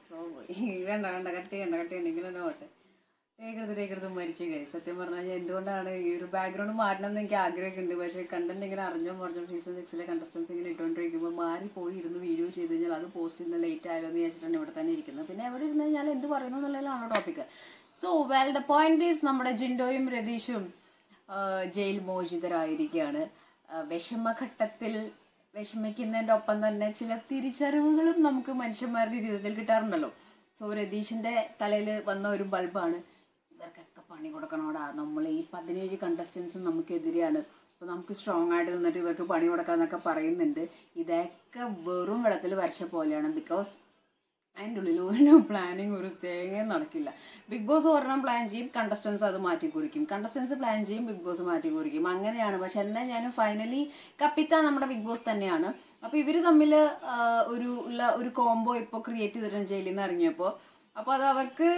flow പോയി വേണ്ട വേണ്ട കട്ട് ചെയ്യണ്ട കട്ട് ചെയ്യണ്ട ഇങ്ങനെ തന്നെ പോട്ടെ ടേക്കരുത് ടേക്കരുത് മരിച്ചു കഴി സത്യം പറഞ്ഞാൽ എന്തുകൊണ്ടാണ് ഈ ഒരു ബാക്ക്ഗ്രൗണ്ട് മാറ്റണം എന്ന് എനിക്ക് ആഗ്രഹമൊക്കെ പക്ഷേ കണ്ടന്റ് ഇങ്ങനെ അറിഞ്ഞോ പറഞ്ഞോ സീസൺ സിക്സിലെ കണ്ടസ്റ്റൻസ് ഇങ്ങനെ ഇട്ടുകൊണ്ടിരിക്കുമ്പോൾ മാറി പോയി ഇരുന്ന് വീഡിയോ ചെയ്ത് കഴിഞ്ഞാൽ അത് പോസ്റ്റ് ചെയ്യുന്ന ലേറ്റ് ആയാലോ എന്ന് വിചാരിച്ചിട്ടാണ് ഇവിടെ തന്നെ ഇരിക്കുന്നത് പിന്നെ എവിടെ ഇരുന്ന് കഴിഞ്ഞാൽ എന്ത് പറയുന്നു എന്നുള്ളതിലാണ് topic so well the point is നമ്മുടെ ജിൻഡോയും രതീഷും ആ, ജയിൽ മോചിതരായിരിക്കുകയാണ് ആ, വിഷമഘട്ടത്തിൽ വിഷമിക്കുന്നതിന്റെ ഒപ്പം തന്നെ ചില തിരിച്ചറിവുകളും നമുക്ക് മനുഷ്യന്മാരുടെ ജീവിതത്തിൽ കിട്ടാറുണ്ടല്ലോ സോ രതീഷിന്റെ തലയിൽ വന്ന ഒരു ബൾബാണ് ഇവർക്കൊക്കെ പണി കൊടുക്കണോടാ നമ്മൾ ഈ പതിനേഴ് കണ്ടസ്റ്റൻസും നമുക്കെതിരെയാണ് അപ്പൊ നമുക്ക് സ്ട്രോങ് ആയിട്ട് നിന്നിട്ട് ഇവർക്ക് പണി കൊടുക്കാന്നൊക്കെ പറയുന്നുണ്ട് ഇതൊക്കെ വെറും വെള്ളത്തിൽ വരച്ച പോലെയാണ് ബിക്കോസ് അതിൻ്റെ ഉള്ളിൽ ഒരു പ്ലാനിങ് ഒരു തേങ്ങയും നടക്കില്ല ബിഗ് ബോസ് ഒരെണ്ണം പ്ലാൻ ചെയ്യും കണ്ടസ്റ്റൻസ് അത് മാറ്റി കുറിക്കും കണ്ടസ്റ്റൻസ് പ്ലാൻ ചെയ്യും ബിഗ് ബോസ് മാറ്റി കുറിക്കും അങ്ങനെയാണ് പക്ഷെ എന്നാൽ ഞാൻ ഫൈനലി കപ്പിത്താൻ നമ്മുടെ ബിഗ് ബോസ് തന്നെയാണ് അപ്പൊ ഇവര് തമ്മിൽ ഒരു ഉള്ള ഒരു കോംബോ ഇപ്പോൾ ക്രിയേറ്റ് ചെയ്തിട്ടുണ്ട് ജയിലിൽ നിന്ന് ഇറങ്ങിയപ്പോൾ അപ്പൊ അത് അവർക്ക്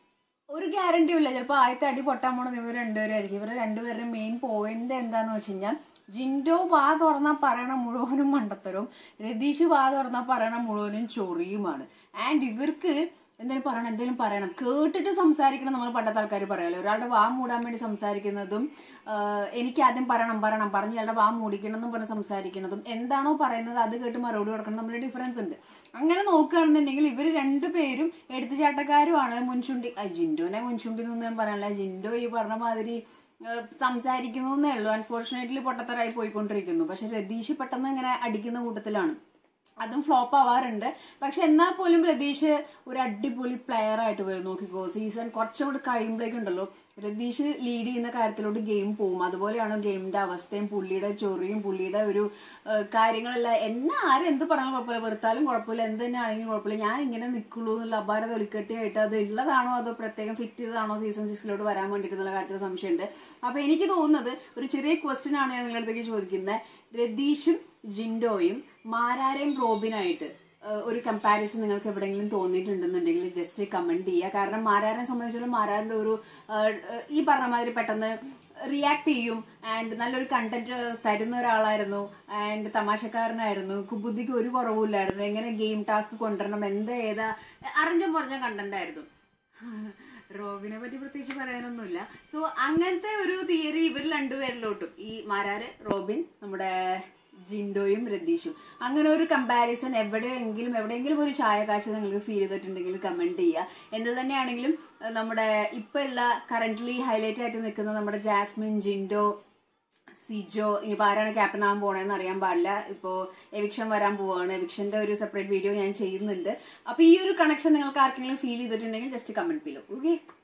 ഒരു ഗ്യാരണ്ടിയും ഇല്ല ചിലപ്പോൾ ആദ്യത്തെ അടി പൊട്ടാൻ പോണത് ഇവർ രണ്ടുപേരായിരിക്കും ഇവരുടെ രണ്ടുപേരുടെ മെയിൻ പോയിന്റ് എന്താന്ന് വെച്ച് കഴിഞ്ഞാൽ ജിൻഡോ വാ തുറന്നാൽ പറയണ മുഴുവനും മണ്ടത്തരവും രതീഷ് വാ തുറന്നാൽ പറയണ മുഴുവനും ചൊറിയുമാണ് ആൻഡ് ഇവർക്ക് എന്തെങ്കിലും പറയണം എന്തെങ്കിലും പറയണം കേട്ടിട്ട് സംസാരിക്കണം നമ്മൾ പണ്ടത്തെ ആൾക്കാർ പറയാലോ ഒരാളുടെ വാ മൂടാൻ വേണ്ടി സംസാരിക്കുന്നതും ആഹ് എനിക്ക് ആദ്യം പറയണം പറയണം പറഞ്ഞ് ഇയാളുടെ വാ മൂടിക്കണം എന്നും പറഞ്ഞ് സംസാരിക്കുന്നതും എന്താണോ പറയുന്നത് അത് കേട്ട് മറുപടി കൊടുക്കണം തമ്മിൽ ഡിഫറൻസ് ഉണ്ട് അങ്ങനെ നോക്കുകയാണെന്നുണ്ടെങ്കിൽ ഇവർ രണ്ടുപേരും എടുത്തുചാട്ടക്കാരുമാണ് മുൻചുണ്ടി ആ, ജിൻഡോനെ മുൻചുണ്ടി എന്നൊന്നും ഞാൻ പറയാനില്ല ജിൻഡോ ഈ പറഞ്ഞ മാതിരി ഏഹ് സംസാരിക്കുന്നു എന്നേ ഉള്ളൂ അൺഫോർച്ചുനേറ്റ്ലി പൊട്ടത്തരായി പോയിക്കൊണ്ടിരിക്കുന്നു പക്ഷെ രതീഷ് പെട്ടെന്ന് ഇങ്ങനെ അടിക്കുന്ന കൂട്ടത്തിലാണ് അതും ഫ്ലോപ്പ് ആവാറുണ്ട് പക്ഷെ എന്നാൽ പോലും രതീഷ് ഒരു അടിപൊളി പ്ലെയർ ആയിട്ട് വരും നോക്കിക്കോ സീസൺ കുറച്ചും കൂടി കഴിയുമ്പോഴേക്കുണ്ടല്ലോ രതീഷ് ലീഡ് ചെയ്യുന്ന കാര്യത്തിലോട്ട് ഗെയിം പോകും അതുപോലെയാണ് ഗെയിമിന്റെ അവസ്ഥയും പുള്ളിയുടെ ചൊറിയും പുള്ളിയുടെ ഒരു ഏഹ്, കാര്യങ്ങളെല്ലാം എന്നെ ആരെന്ത് പറഞ്ഞാലും കുഴപ്പമില്ല വെറുത്താലും കുഴപ്പമില്ല എന്ത് തന്നെ ആണെങ്കിലും കുഴപ്പമില്ല ഞാൻ ഇങ്ങനെ നിൽക്കുള്ളൂ എന്നുള്ള അപാരത ഒലിക്കെട്ടിയായിട്ട് അത് ഉള്ളതാണോ അതോ പ്രത്യേകം ഫിറ്റ് ചെയ്തതാണോ സീസൺ സിക്സിലോട്ട് വരാൻ വേണ്ടിയിട്ട് എന്നുള്ള കാര്യത്തിൽ സംശയമുണ്ട് അപ്പൊ എനിക്ക് തോന്നുന്നത് ഒരു ചെറിയ ക്വസ്റ്റ്യൻ ആണ് ഞാൻ നിങ്ങളുടെ അടുത്തേക്ക് ചോദിക്കുന്നത് രതീഷും ജിൻഡോയും മാരാരെയും റോബിനായിട്ട് ഏഹ്, ഒരു കമ്പാരിസൺ നിങ്ങൾക്ക് എവിടെയെങ്കിലും തോന്നിയിട്ടുണ്ടെന്നുണ്ടെങ്കിൽ ജസ്റ്റ് കമന്റ് ചെയ്യുക കാരണം മാരാരെ സംബന്ധിച്ചിടത്തോളം മാരാറിന്റെ ഒരു ഏഹ്, ഏഹ്, ഈ പറഞ്ഞ മാതിരി പെട്ടെന്ന് റിയാക്ട് ചെയ്യും ആൻഡ് നല്ലൊരു കണ്ടന്റ് തരുന്ന ഒരാളായിരുന്നു ആൻഡ് തമാശക്കാരനായിരുന്നു കുബുദ്ധിക്ക് ഒരു കുറവുമില്ലായിരുന്നു എങ്ങനെ ഗെയിം ടാസ്ക് കൊണ്ടുവരണം എന്താ ഏതാ അറിഞ്ഞും പറഞ്ഞ കണ്ടന്റ് ആയിരുന്നു റോബിനെ പറ്റി പ്രത്യേകിച്ച് പറയാനൊന്നുമില്ല സോ അങ്ങനത്തെ ഒരു തിയറി ഇവർ രണ്ടുപേരിലോട്ടും ഈ മാരാര് റോബിൻ നമ്മുടെ ജിൻഡോയും രതീഷും അങ്ങനെ ഒരു കമ്പാരിസൺ എവിടെയെങ്കിലും എവിടെയെങ്കിലും ഒരു ചായകാശം നിങ്ങൾക്ക് ഫീൽ ചെയ്തിട്ടുണ്ടെങ്കിൽ കമന്റ് ചെയ്യുക എന്ത് തന്നെയാണെങ്കിലും അഹ് നമ്മുടെ ഇപ്പൊ ഉള്ള കറന്റ്ലി ഹൈലൈറ്റ് ആയിട്ട് നിൽക്കുന്ന നമ്മുടെ ജാസ്മിൻ ജിൻഡോ സിജോ ഇനിയിപ്പോ ആരാണ് ക്യാപ്റ്റൻ ആവാൻ പോണേന്ന് അറിയാൻ പാടില്ല ഇപ്പോ എവിക്ഷൻ വരാൻ പോവാണ് എവിക്ഷന്റെ ഒരു സെപ്പറേറ്റ് വീഡിയോ ഞാൻ ചെയ്യുന്നുണ്ട് അപ്പൊ ഈ ഒരു കണക്ഷൻ നിങ്ങൾക്ക് ആർക്കെങ്കിലും ഫീൽ ചെയ്തിട്ടുണ്ടെങ്കിൽ ജസ്റ്റ് കമന്റ് ചെയ്യൂ ഓക്കെ